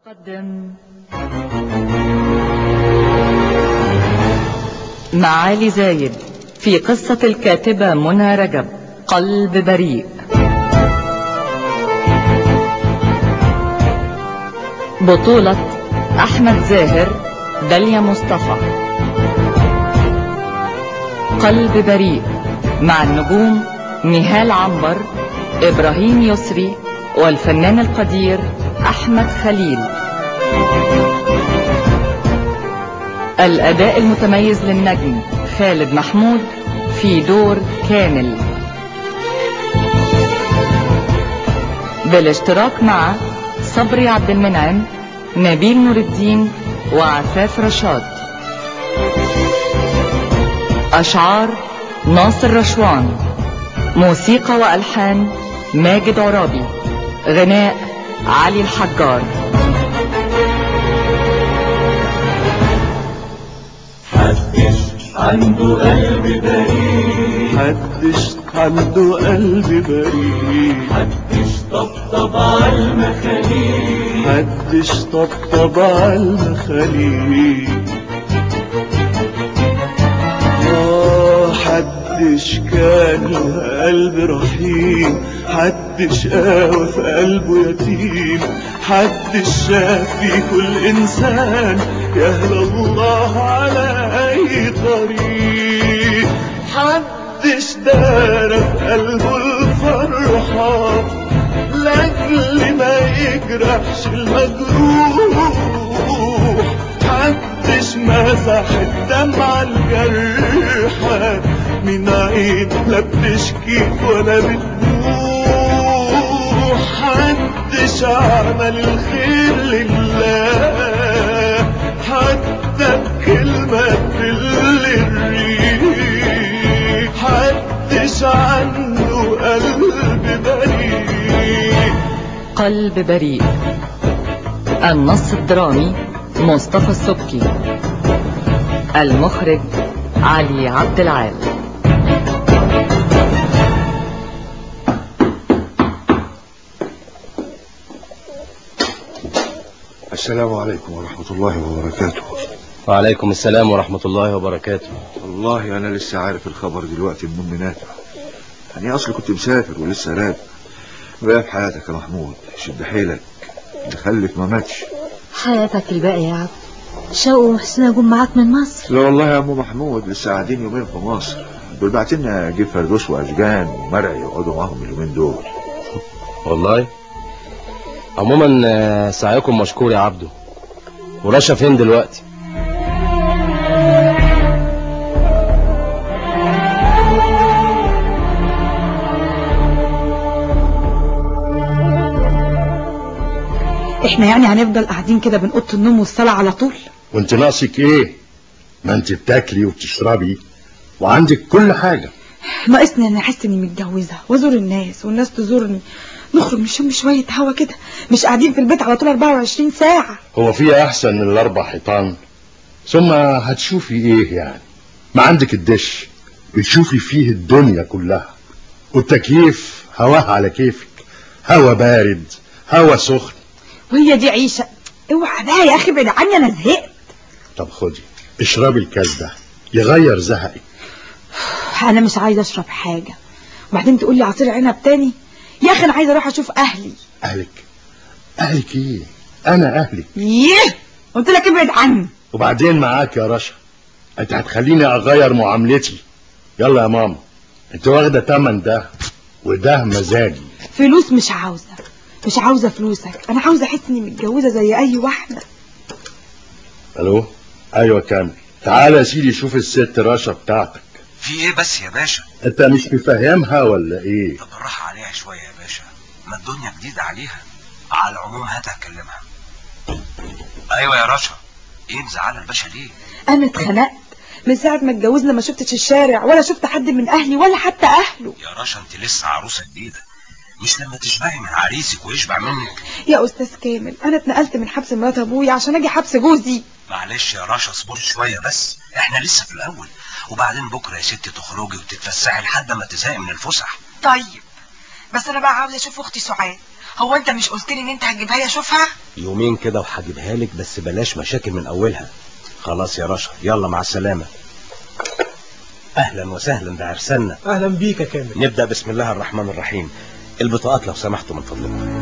تقدم معالي زايد في قصة الكاتبة منى رجب قلب بريء بطولة أحمد زاهر داليا مصطفى قلب بريء مع النجوم نهال عنبر إبراهيم يسري والفنان القدير أحمد خليل الأداء المتميز للنجم خالد محمود في دور كامل بالاشتراك مع صبري عبد المنعم نبيل نور الدين وعفاف رشاد أشعار ناصر رشوان موسيقى وألحان ماجد عرابي غناء علي الحجار حدش عنده قلب بريء محدش عنده قلب بريء حدش طبطب على المخاليق محدش طبطب على المخاليق آه حدش كان له قلب رحيم حدش قاوى في قلبه يتيم حدش شاف في كل إنسان يهدى الله على أي طريق حدش دار في قلبه الفرحة لأجل ما يجرحش المجروح محدش مسح الدمعة الجرحى من عين لا بتشكي ولا بتبوح محدش عمل الخير لله حتى بكلمة تدل الريح محدش عنده قلب بريء قلب بريء النص الدرامي مصطفى السبكي المخرج علي عبد العال السلام عليكم ورحمة الله وبركاته وعليكم السلام ورحمة الله وبركاته والله أنا لسه عارف الخبر دلوقتي من أم نافع أنا أصلي كنت مسافر ولسه راجع بقى في حياتك يا محمود شد حيلك اللي خلف ما ماتش حياتك الباقية يا عبد شوق وحسين أقوم معاك من مصر لا والله يا أم محمود لسه قاعدين يومين في مصر دول بعتلنا أجيب فردوس وأشجان ومرعي يقعدوا معاهم اليومين دول والله عموما آه، سعيكم مشكور يا عبدو ورشا فين دلوقتي احنا يعني هنفضل قاعدين كده بين اوضه النوم والصلاه على طول وانت ناقصك ايه ما انت بتاكلي وبتشربي وعندك كل حاجة ناقصني انا احس اني متجوزه وازور الناس والناس تزورني نخرج نشم شويه هوا كده مش قاعدين في البيت على طول 24 ساعه هو في احسن من الاربع حيطان ثم هتشوفي ايه يعني ما عندك الدش بتشوفي فيه الدنيا كلها والتكييف هواه على كيفك هوا بارد هوا سخن وهي دي عيشه اوعى بقى يا اخي ابعد عني انا زهقت طب خدي اشربي الكاس ده يغير زهقك انا مش عايزه اشرب حاجه وبعدين تقول لي عصير عنب تاني يا اخي انا عايزه اروح اشوف اهلي اهلك اهلك ايه انا اهلك يه قلت لك ابعد عني وبعدين معاك يا رشا انت هتخليني اغير معاملتي يلا يا ماما انت واخده تمن ده وده مزاجي فلوس مش عاوزه مش عاوزه فلوسك انا عاوزه احس اني متجوزه زي اي واحده الو ايوه كامل تعالى يا سيدي شوف الست رشا بتاعتك في ايه بس يا باشا انت مش مفهمها ولا ايه طب بالراحة عليها شوية يا باشا ما الدنيا جديدة عليها على العموم هات اكلمها ايوه يا رشا ايه مزعله الباشا ليه انا اتخنقت من ساعه ما اتجوزنا ما شفتش الشارع ولا شفت حد من اهلي ولا حتى اهله يا رشا انت لسه عروسة جديدة مش لما تشبعي من عريسك ويشبع منك يا استاذ كامل انا اتنقلت من حبس مرات ابويا عشان اجي حبس جوزي معلش يا رشا اصبري شوية بس احنا لسه في الاول وبعدين بكرة يا ستي تخرجي وتتفسحي لحد ما تزهقي من الفسح طيب بس انا بقى عاوزه اشوف اختي سعاد هو انت مش قلت لي ان انت هتجيبها لي اشوفها يومين كده وهجيبها لك بس بلاش مشاكل من اولها خلاص يا رشا يلا مع السلامة اهلا وسهلا ده عرسنا اهلا بيك يا كامل نبدأ بسم الله الرحمن الرحيم البطاقات لو سمحتوا من فضلكم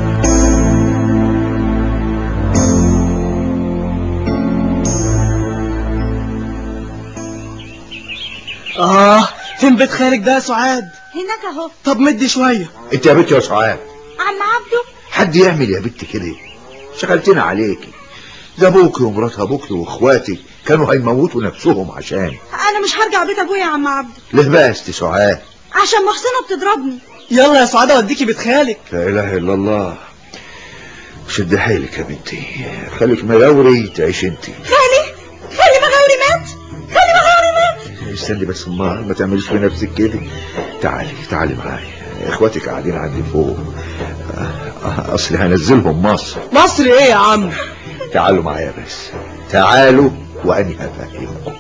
اه فين بيت خالك ده يا سعاد هناك اهو طب مدي شويه انت يا بنت يا سعاد عم عبده حد يعمل يا بنت كده شغلتنا عليكي ده ابوكي ومرات ابوكي واخواتي كانوا هيموتوا نفسهم عشان انا مش هرجع بيت ابويا يا عم عبده ليه بقى يا ست سعاد عشان محسنه بتضربني يلا يا سعاد اوديكي بيت خالك لا اله الا الله شد حيلك يا بنتي خليك مغاوري تعيش انت خالي خالي مغاوري مات خالي مغاوري مات استني بس ما ما تعمليش في نفسك كده تعالي تعالي معايا اخواتك قاعدين عندي فوق آه، آه، اصلي هنزلهم مصر مصر ايه يا عم تعالوا معايا بس تعالوا واني هفهمكم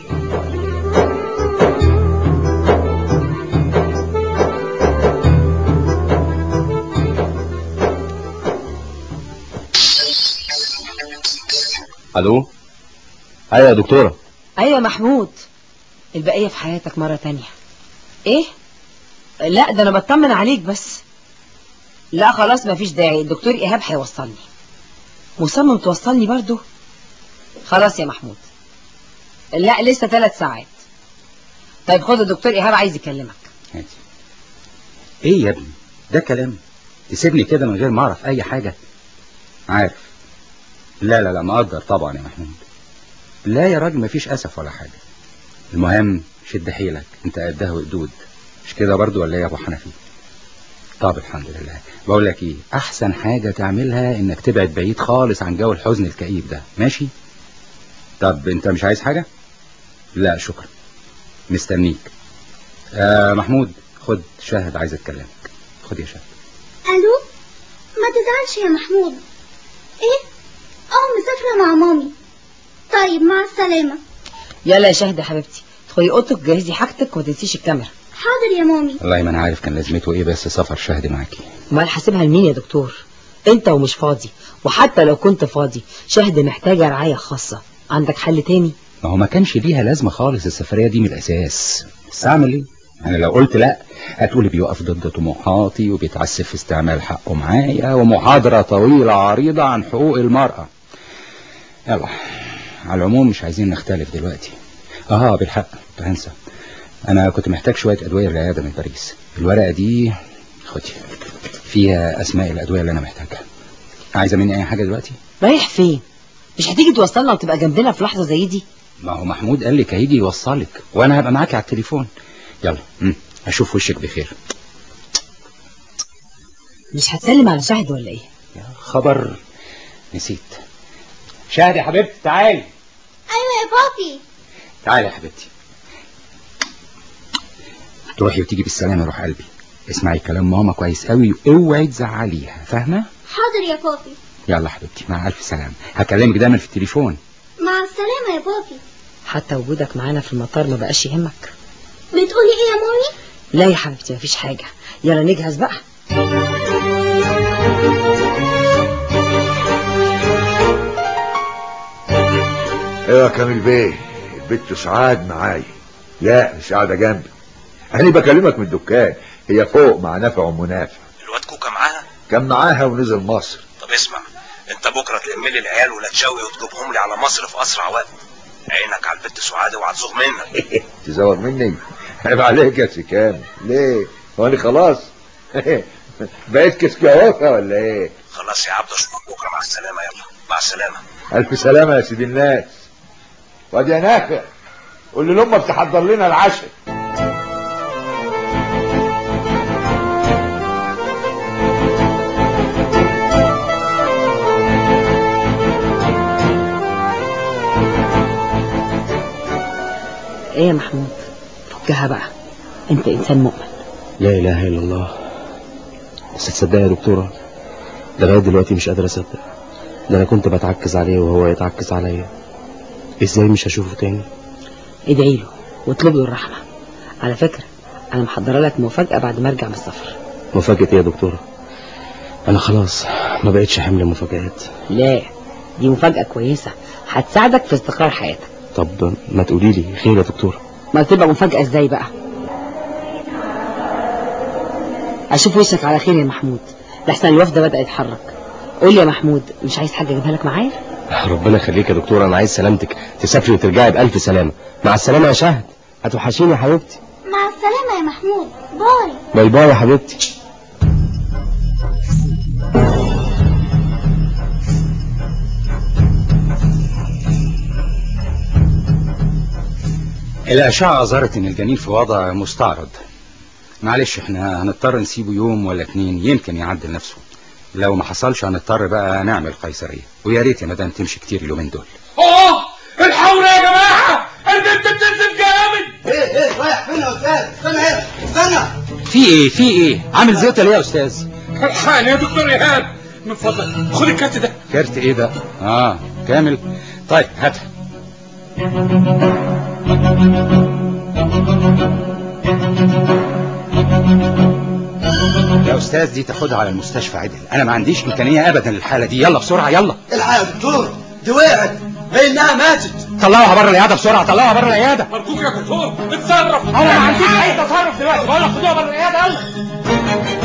الو ايوه يا دكتورة ايوه محمود البقية في حياتك مرة تانية ايه لا ده انا بطمن عليك بس لا خلاص مفيش داعي الدكتور ايهاب هيوصلني مصمم توصلني برضو خلاص يا محمود لا لسه ثلاث ساعات طيب خد الدكتور ايهاب عايز يكلمك هاتي ايه يا ابني ده كلام تسيبني كده من غير ما اعرف اي حاجة عارف لا لا لا مقدر طبعا يا محمود لا يا راجل مفيش اسف ولا حاجة المهم شد حيلك انت قدها وقدود مش كده برضو ولا ايه يا ابو حنفي طب الحمد لله بقول لك ايه احسن حاجة تعملها انك تبعد بعيد خالص عن جو الحزن الكئيب ده ماشي طب انت مش عايز حاجة لا شكرا مستنيك آه محمود خد شاهد عايز اتكلمك خد يا شاهد الو ما تزعلش يا محمود ايه اه مسافرة مع مامي طيب مع السلامة يلا يا شهد يا حبيبتي ادخلي اوضتك جهزي حاجتك وما تنسيش الكاميرا حاضر يا مامي والله ما انا عارف كان لازمته ايه بس سفر شهد معاكي امال حاسبها لمين يا دكتور انت ومش فاضي وحتى لو كنت فاضي شهد محتاجة رعاية خاصة عندك حل تاني ما هو ما كانش ليها لازمة خالص السفرية دي من الأساس بس أعمل إيه؟ أنا لو قلت لا هتقولي بيقف ضد طموحاتي وبيتعسف في استعمال حقه معايا ومحاضرة طويلة عريضة عن حقوق المرأة يلا على العموم مش عايزين نختلف دلوقتي اه بالحق كنت هنسى أنا كنت محتاج شوية أدوية للعيادة من باريس الورقة دي خدي فيها أسماء الأدوية اللي أنا محتاجها عايزة مني أي حاجة دلوقتي؟ رايح فين مش هتيجي توصلنا وتبقى جنبنا في لحظة زي دي ما هو محمود قال لك هيجي يوصلك وانا هبقى معاك على التليفون يلا مم. اشوف وشك بخير مش هتسلم على شهد ولا ايه خبر نسيت شاهد يا حبيبتي تعالي ايوه يا بابي تعالي يا حبيبتي تروحي وتيجي بالسلامة روح قلبي اسمعي كلام ماما كويس قوي اوعي تزعليها فاهمة حاضر يا بابي يلا حبيبتي مع الف سلامة هكلمك دايما في التليفون مع السلامة يا بابي حتى وجودك معانا في المطار ما بقاش يهمك بتقولي ايه يا مامي لا يا حبيبتي مفيش حاجة يلا نجهز بقى ايوه يا كامل بيه البت سعاد معايا لا مش قاعده جنبي انا بكلمك من الدكان هي فوق مع نافع ومنافع الواد كوكا معاها كان معاها ونزل مصر طب اسمع انت بكره تلم لي العيال ولا تشوي وتجيبهم لي على مصر في اسرع وقت عينك على البت سعاد وهتزوغ منك تزوغ مني عيب عليك يا سي كامل ليه هو انا خلاص بقيت كسكاوفه ولا ايه خلاص يا عبد اشوفك بكره مع السلامه يلا مع السلامه الف سلامه يا سيدي الناس وادي يا نافع قول لامك تحضر لنا العشاء ايه يا محمود فكها بقى انت انسان مؤمن لا اله الا الله بس تصدق يا دكتورة ده لغاية دلوقتي مش قادر اصدق ده انا كنت بتعكز عليه وهو يتعكز عليا ازاي مش هشوفه تاني ادعي له واطلب له الرحمة على فكرة انا محضره لك مفاجأة بعد ما ارجع من السفر مفاجأة ايه يا دكتورة انا خلاص ما بقتش حمل مفاجآت لا دي مفاجأة كويسة هتساعدك في استقرار حياتك طب ما تقولي لي خير يا دكتورة ما تبقى مفاجأة ازاي بقى اشوف وشك على خير يا محمود لحسن الوفد بدأ يتحرك قول لي يا محمود مش عايز حاجة اجيبها لك معايا ربنا يخليك يا دكتورة انا عايز سلامتك تسافري وترجعي بألف سلامة مع السلامة يا شهد هتوحشيني يا حبيبتي مع السلامة يا محمود باي باي باي يا حبيبتي الأشعة أظهرت إن الجنين في وضع مستعرض معلش احنا هنضطر نسيبه يوم ولا اتنين يمكن يعدل نفسه لو ما حصلش هنضطر بقى نعمل قيصرية ويا ريت يا مدام تمشي كتير اليومين دول اوه الحول يا جماعه البنت بتنزل جامد ايه ايه رايح فين يا استاذ استنى هنا استنى في ايه في ايه عامل زيطة ليه يا استاذ الحقني يا دكتور ايهاب من فضلك خد الكارت ده كارت ايه ده اه كامل طيب هاتها يا استاذ دي تاخدها على المستشفى عدل انا ما عنديش امكانيه ابدا للحاله دي يلا بسرعه يلا الحق يا دكتور دي وقعت بانها ماتت طلعوها بره العياده بسرعه طلعوها بره العياده ارجوك يا دكتور اتصرف انا ما عنديش اي تصرف دلوقتي بقول لك خدوها بره العياده يلا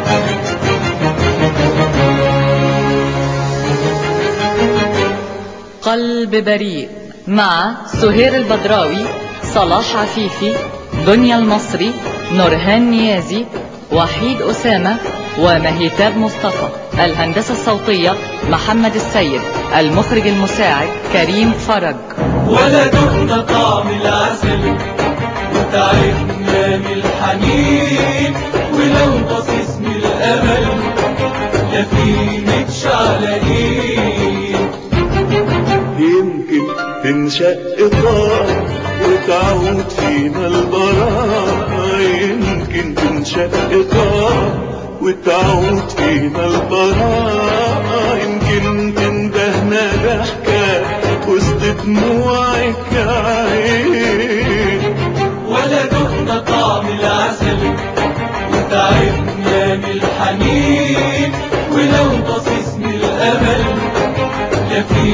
قلب بريء مع سهير البدراوي صلاح عفيفي دنيا المصري نورهان نيازي وحيد أسامة ومهيتاب مصطفى الهندسة الصوتية محمد السيد المخرج المساعد كريم فرج ولا دقنا طعم العسل وتعبنا من الحنين ولو بصيص من الامل لا في متشعلقين يمكن تنشق طار وتعود فينا البراءة يمكن تنشق طار وتعود فينا البراءة يمكن تندهنا ضحكة وسط دموعك عين ولا دقنا طعم العسل وتعبنا من الحنين ولو بصيص من الامل لا في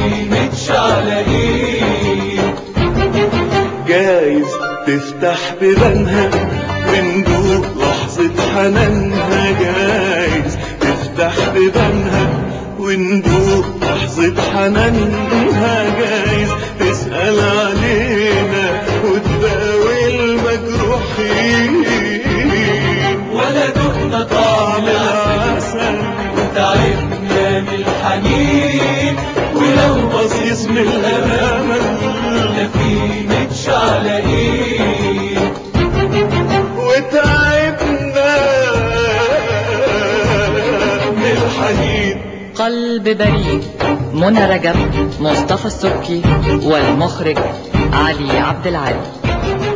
متشعلقين جايز تفتح بيبانها وندوق لحظة حنانها جايز تفتح بيبانها وندوق لحظة حنانها جايز تسأل علينا وتداوي المجروحين ولا دقنا طعم العسل وتعبنا من الحنين ولو بصيص من الامل لا في متشعلقين وتعبنا من الحنين قلب بريء منى رجب مصطفى السبكي والمخرج علي عبد العالي